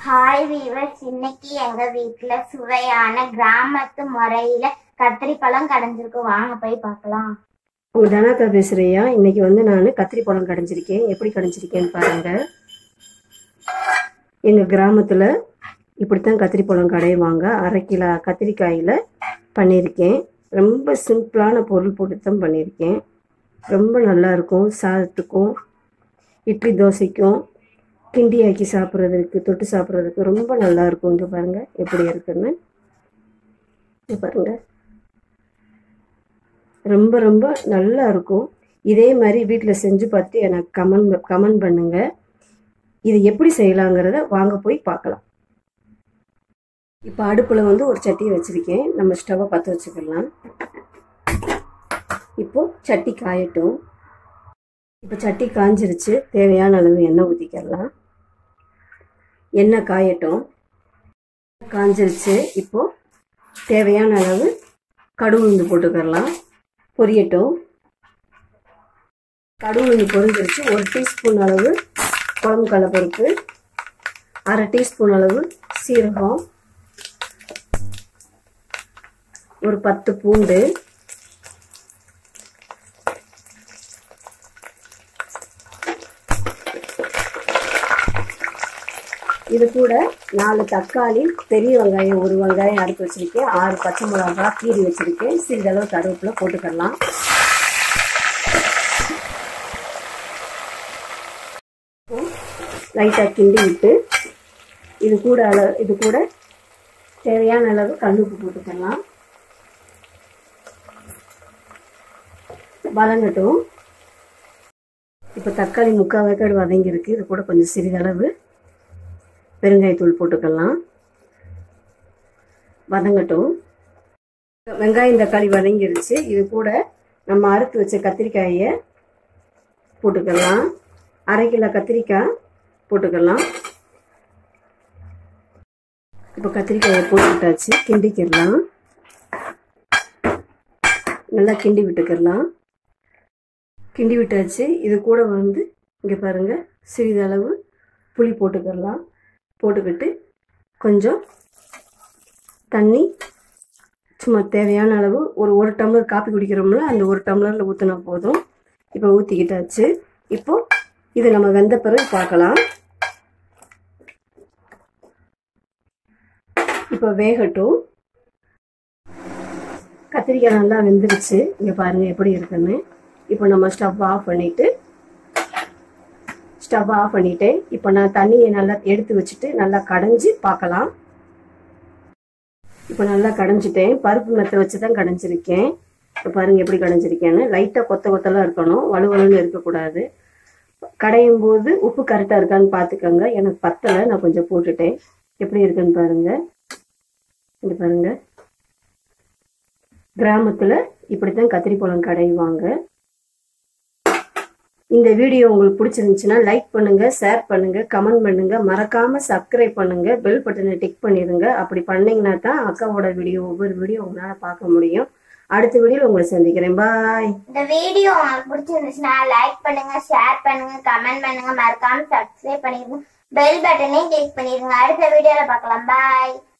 hi viewers இன்னைக்கு எங்க வீட்ல சுவையான கிராமத்து முறையில கத்திரி பழம் கடைஞ்சிருக்கு வாங்க போய் பார்க்கலாம் உங்க தனாக்கா பேசுறியா இன்னைக்கு வந்து நான் கத்திரி பழம் கடைஞ்சிருக்கேன் எப்படி கடைஞ்சிருக்கேன்னு பாருங்க எங்க கிராமத்துல இப்படித்தான் கத்திரி பழம் கடைவாங்க அரை கிலோ கத்திரிக்காயில பண்ணியிருக்கேன் ரொம்ப சிம்பிளான பொருள் போட்டு தான் பண்ணியிருக்கேன் ரொம்ப நல்லா இருக்கும் சாதத்துக்கும் இட்லி தோசைக்கும் கிண்டி ஆக்கி சாப்பிட்றதுக்கு தொட்டு சாப்பிட்றதுக்கு ரொம்ப நல்லா இருக்கும் இங்க பாருங்க எப்படி இருக்குன்னு இங்க பாருங்க ரொம்ப ரொம்ப நல்லா இருக்கும் இதே மாதிரி வீட்டில் செஞ்சு பார்த்து எனக்கு கமெண்ட் கமெண்ட் பண்ணுங்க இது எப்படி செய்யலாங்கிறத வாங்க போய் பார்க்கலாம் இப்போ அடுப்பில் வந்து ஒரு சட்டியை வச்சுருக்கேன் நம்ம ஸ்டவ்வை பற்ற வச்சுக்கலாம் இப்போ சட்டி காயட்டும் இப்போ சட்டி காஞ்சிருச்சு தேவையான அளவு எண்ணெய் ஊற்றிக்கலாம் எண்ணெய் காயட்டும் காஞ்சிருச்சு இப்போ தேவையான அளவு கடுகு உளுந்து போட்டுக்கலாம் பொரியட்டும் கடுகு உளுந்து பொரிஞ்சிருச்சு ஒரு டீஸ்பூன் அளவு குழம்பு கடலப்பருப்பு அரை டீஸ்பூன் அளவு சீரகம் ஒரு பத்து பூண்டு இது கூட நாலு தக்காளி பெரிய வெங்காயம் ஒரு வெங்காயம் அறுத்து வச்சிருக்கேன் ஆறு பச்சை மிளகா கீறி வச்சிருக்கேன் சிறிதளவு கருவேப்பிலை போட்டுக்கலாம் லைட்டாக கிண்டி விட்டு இது கூட அளவு இது கூட தேவையான அளவு கல்லுப்பு போட்டுக்கலாம் வதங்கட்டும் இப்போ தக்காளி முக்கால் வேக்காடு வதங்கியிருக்கு இது கூட கொஞ்சம் சிறிதளவு பெருங்காயத்தூள் போட்டுக்கலாம் வதங்கட்டும் வெங்காயம் தக்காளி வதங்கிருச்சு இது கூட நம்ம அறுத்து வச்ச கத்திரிக்காயை போட்டுக்கலாம் அரை கிலோ கத்திரிக்காய் போட்டுக்கலாம் இப்போ கத்திரிக்காயை போட்டுக்கிட்டாச்சு கிண்டிக்கிடலாம் நல்லா கிண்டி விட்டுக்கிடலாம் கிண்டி விட்டாச்சு இது கூட வந்து இங்கே பாருங்கள் சிறிதளவு புளி போட்டுக்கிடலாம் போட்டுக்கிட்டு கொஞ்சம் தண்ணி சும்மா தேவையான அளவு ஒரு ஒரு டம்ளர் காப்பி குடிக்கிறோம்ல அந்த ஒரு டம்ளரில் ஊற்றினா போதும் இப்போ ஊற்றிக்கிட்டாச்சு இப்போ இது நம்ம வெந்த பிறகு பார்க்கலாம் இப்போ வேகட்டும் கத்திரிக்காய் நல்லா வெந்துருச்சு இங்கே பாருங்கள் எப்படி இருக்குன்னு இப்போ நம்ம ஸ்டவ் ஆஃப் பண்ணிவிட்டு ஸ்டவ் ஆஃப் பண்ணிட்டேன் இப்போ நான் தண்ணியை நல்லா எடுத்து வச்சுட்டு நல்லா கடைஞ்சி பார்க்கலாம் இப்போ நல்லா கடைஞ்சிட்டேன் பருப்பு மெத்த வச்சு தான் கடைஞ்சிருக்கேன் இப்போ பாருங்க எப்படி கடைஞ்சிருக்கேன்னு லைட்டாக கொத்த கொத்தலாம் இருக்கணும் வலுவலுன்னு இருக்கக்கூடாது கடையும் போது உப்பு கரெக்டாக இருக்கான்னு பார்த்துக்கோங்க எனக்கு பத்தலை நான் கொஞ்சம் போட்டுட்டேன் எப்படி இருக்குன்னு பாருங்க இங்க பாருங்க கிராமத்தில் இப்படித்தான் கத்திரி பழம் கடைவாங்க இந்த வீடியோ உங்களுக்கு பிடிச்சிருந்துச்சுன்னா லைக் பண்ணுங்க ஷேர் பண்ணுங்க கமெண்ட் பண்ணுங்க மறக்காம சப்ஸ்கிரைப் பண்ணுங்க பெல் பட்டனை டிக் பண்ணிடுங்க அப்படி பண்ணீங்கன்னா தான் அக்காவோட வீடியோ ஒவ்வொரு வீடியோ உங்களால பார்க்க முடியும் அடுத்த வீடியோல உங்களை சந்திக்கிறேன் பாய் இந்த வீடியோ உங்களுக்கு பிடிச்சிருந்துச்சுன்னா லைக் பண்ணுங்க ஷேர் பண்ணுங்க கமெண்ட் பண்ணுங்க மறக்காம சப்ஸ்கிரைப் பண்ணிருங்க பெல் பட்டனையும் கிளிக் பண்ணிருங்க அடுத்த வீடியோல பார்க்கலாம் பாய்